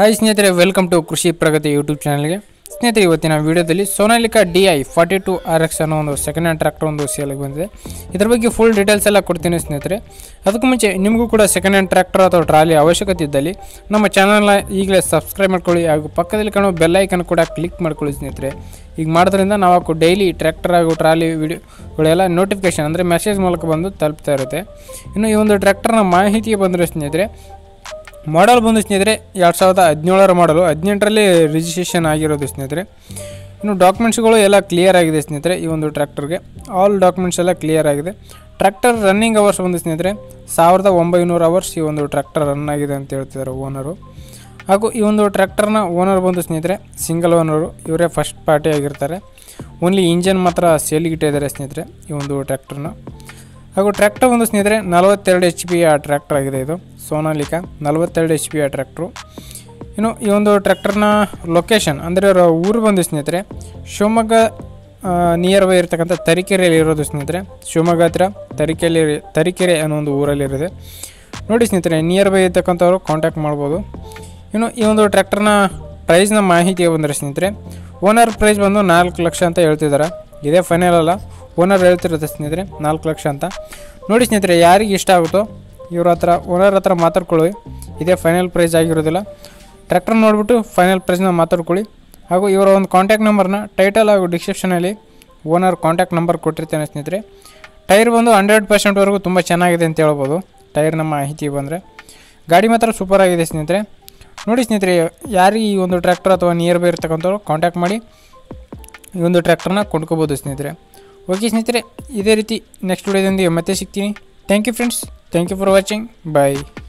hi ಸ್ನೇಹಿತರೆ welcome to ಕೃಷಿ ಪ್ರಗತಿ YouTube ಚಾನಲ್ಗೆ ಸ್ನೇಹಿತರೆ ಇವತ್ತಿನ ವಿಡಿಯೋದಲ್ಲಿ Sonalika D I forty two R X ಅನ್ನೋ ಒಂದು ಸೆಕೆಂಡ್ ಹ್ಯಾಂಡ್ ಟ್ರ್ಯಾಕ್ಟರ್ ಒಂದು ಸೇಲಿಗೆ ಬಂದಿದೆ ಇದ್ರ ಬಗ್ಗೆ ಫುಲ್ ಡೀಟೇಲ್ಸ್ ಎಲ್ಲ ಕೊಡ್ತೀನಿ ಸ್ನೇಹಿತರೆ ಅದಕ್ಕೂ ಮುಂಚೆ ನಿಮಗೂ ಕೂಡ ಸೆಕೆಂಡ್ ಹ್ಯಾಂಡ್ ಟ್ರ್ಯಾಕ್ಟರ್ ಅಥವಾ ಟ್ರಾಲಿ ಅವಶ್ಯಕತೆ ಇದ್ದಲ್ಲಿ ನಮ್ಮ ಚಾನಲ್ನ ಈಗಲೇ ಸಬ್ಸ್ಕ್ರೈಬ್ ಮಾಡ್ಕೊಳ್ಳಿ ಹಾಗೂ ಪಕ್ಕದಲ್ಲಿ ಕಾಣೋ ಬೆಲ್ ಐಕನ್ ಕೂಡ ಕ್ಲಿಕ್ ಮಾಡ್ಕೊಳ್ಳಿ ಸ್ನೇಹಿತರೆ ಈಗ ಮಾಡೋದ್ರಿಂದ ನಾವು ಹಾಕೋ ಡೈಲಿ ಟ್ರ್ಯಾಕ್ಟರ್ ಹಾಗೂ ಟ್ರಾಲಿ ವಿಡಿಯೋಗಳೆಲ್ಲ ನೋಟಿಫಿಕೇಶನ್ ಅಂದರೆ ಮೆಸೇಜ್ ಮೂಲಕ ಬಂದು ತಲುಪ್ತಾ ಇರುತ್ತೆ ಇನ್ನು ಈ ಒಂದು ಟ್ರ್ಯಾಕ್ಟರ್ನ ಮಾಹಿತಿಗೆ ಬಂದರೆ ಸ್ನೇಹಿತರೆ ಮಾಡಲ್ ಬಂದು ಸ್ನೇಹಿತರೆ ಎರಡು ಸಾವಿರದ ಹದಿನೇಳರ ಮಾಡಲು ಹದಿನೆಂಟರಲ್ಲಿ ರಿಜಿಸ್ಟ್ರೇಷನ್ ಆಗಿರೋದು ಸ್ನೇಹಿತರೆ ಇನ್ನು ಡಾಕ್ಯುಮೆಂಟ್ಸ್ಗಳು ಎಲ್ಲ ಕ್ಲಿಯರ್ ಆಗಿದೆ ಸ್ನೇಹಿತರೆ ಈ ಒಂದು ಟ್ರ್ಯಾಕ್ಟರ್ಗೆ ಆಲ್ ಡಾಕ್ಯುಮೆಂಟ್ಸ್ ಎಲ್ಲ ಕ್ಲಿಯರ್ ಆಗಿದೆ ಟ್ರ್ಯಾಕ್ಟರ್ ರನ್ನಿಂಗ್ ಅವರ್ಸ್ ಬಂದು ಸ್ನೇಹಿತರೆ ಸಾವಿರದ ಒಂಬೈನೂರು ಅವರ್ಸ್ ಈ ಒಂದು ಟ್ರ್ಯಾಕ್ಟರ್ ರನ್ ಆಗಿದೆ ಅಂತ ಹೇಳ್ತಿದ್ದಾರೆ ಓನರು ಹಾಗೂ ಈ ಒಂದು ಟ್ರ್ಯಾಕ್ಟರ್ನ ಓನರ್ ಬಂದು ಸ್ನೇಹಿತರೆ ಸಿಂಗಲ್ ಓನರು ಇವರೇ ಫಸ್ಟ್ ಪಾರ್ಟಿ ಆಗಿರ್ತಾರೆ ಓನ್ಲಿ ಇಂಜನ್ ಮಾತ್ರ ಸೇಲಿಗೆ ಇಟ್ಟಿದ್ದಾರೆ ಸ್ನೇಹಿತರೆ ಈ ಒಂದು ಟ್ರ್ಯಾಕ್ಟರ್ನ ಹಾಗೂ ಟ್ರ್ಯಾಕ್ಟರ್ ಒಂದು ಸ್ನೇಹಿತರೆ ನಲವತ್ತೆರಡು ಎಚ್ ಪಿ ಆ ಟ್ರ್ಯಾಕ್ಟರ್ ಆಗಿದೆ ಇದು ಸೋನಾಲಿಕಾ ನಲವತ್ತೆರಡು ಎಚ್ ಪಿ ಆ ಟ್ರ್ಯಾಕ್ಟ್ರು ಇನ್ನು ಈ ಒಂದು ಟ್ರ್ಯಾಕ್ಟರ್ನ ಲೊಕೇಶನ್ ಅಂದರೆ ಅವರ ಊರು ಬಂದು ಸ್ನೇಹಿತರೆ ಶಿವಮೊಗ್ಗ ನಿಯರ್ ಬೈ ಇರ್ತಕ್ಕಂಥ ತರೀಕೆರೆಯಲ್ಲಿ ಇರೋದು ಸ್ನೇಹಿತರೆ ಶಿವಮೊಗ್ಗ ಹತ್ರ ತರೀಕೆರೆ ತರೀಕೆರೆ ಅನ್ನೋ ಒಂದು ಊರಲ್ಲಿರುತ್ತೆ ನೋಡಿ ಸ್ನೇಹಿತರೆ ನಿಯರ್ ಬೈ ಇರ್ತಕ್ಕಂಥವ್ರು ಕಾಂಟ್ಯಾಕ್ಟ್ ಮಾಡ್ಬೋದು ಇನ್ನು ಈ ಒಂದು ಟ್ರ್ಯಾಕ್ಟರ್ನ ಪ್ರೈಸ್ನ ಮಾಹಿತಿಗೆ ಬಂದರೆ ಸ್ನೇಹಿತರೆ ಓನರ್ ಪ್ರೈಸ್ ಬಂದು ನಾಲ್ಕು ಲಕ್ಷ ಅಂತ ಹೇಳ್ತಿದ್ದಾರೆ ಇದೇ ಫೈನಲ್ ಅಲ್ಲ ಓನರ್ ಹೇಳ್ತಿರುತ್ತೆ ಸ್ನೇಹಿತರೆ ನಾಲ್ಕು ಲಕ್ಷ ಅಂತ ನೋಡಿ ಸ್ನೇಹಿತರೆ ಯಾರಿಗೆ ಇಷ್ಟ ಆಗುತ್ತೋ ಇವ್ರ ಹತ್ರ ಓನರ್ ಹತ್ರ ಮಾತಾಡ್ಕೊಳ್ಳಿ ಇದೇ ಫೈನಲ್ ಪ್ರೈಸ್ ಆಗಿರೋದಿಲ್ಲ ಟ್ರ್ಯಾಕ್ಟರ್ ನೋಡಿಬಿಟ್ಟು ಫೈನಲ್ ಪ್ರೈಸ್ನ ಮಾತಾಡ್ಕೊಳ್ಳಿ ಹಾಗೂ ಇವರ ಒಂದು ಕಾಂಟ್ಯಾಕ್ಟ್ ನಂಬರ್ನ ಟೈಟಲ್ ಹಾಗೂ ಡಿಸ್ಕ್ರಿಪ್ಷನಲ್ಲಿ ಓನರ್ ಕಾಂಟ್ಯಾಕ್ಟ್ ನಂಬರ್ ಕೊಟ್ಟಿರ್ತೇನೆ ಸ್ನೇಹಿತರೆ ಟೈರ್ ಬಂದು ಹಂಡ್ರೆಡ್ ಪರ್ಸೆಂಟ್ವರೆಗೂ ತುಂಬ ಚೆನ್ನಾಗಿದೆ ಅಂತ ಹೇಳ್ಬೋದು ಟೈರ್ನ ಮಾಹಿತಿ ಬಂದರೆ ಗಾಡಿ ಮಾತ್ರ ಸೂಪರ್ ಆಗಿದೆ ಸ್ನೇಹಿತರೆ ನೋಡಿ ಸ್ನೇಹಿತರೆ ಯಾರಿಗೆ ಈ ಒಂದು ಟ್ರ್ಯಾಕ್ಟರ್ ಅಥವಾ ನಿಯರ್ ಬೈ ಇರ್ತಕ್ಕಂಥವ್ರು ಕಾಂಟ್ಯಾಕ್ಟ್ ಮಾಡಿ ಈ ಒಂದು ಟ್ರ್ಯಾಕ್ಟರ್ನ ಕೊಂಡ್ಕೋಬೋದು ಸ್ನೇಹಿತರೆ ಓಕೆ ಸ್ನೇಹಿತರೆ ಇದೇ ರೀತಿ ನೆಕ್ಸ್ಟ್ ವಿಡಿಯೋದೊಂದಿಗೆ ಮತ್ತೆ ಸಿಗ್ತೀನಿ thank you friends thank you for watching bye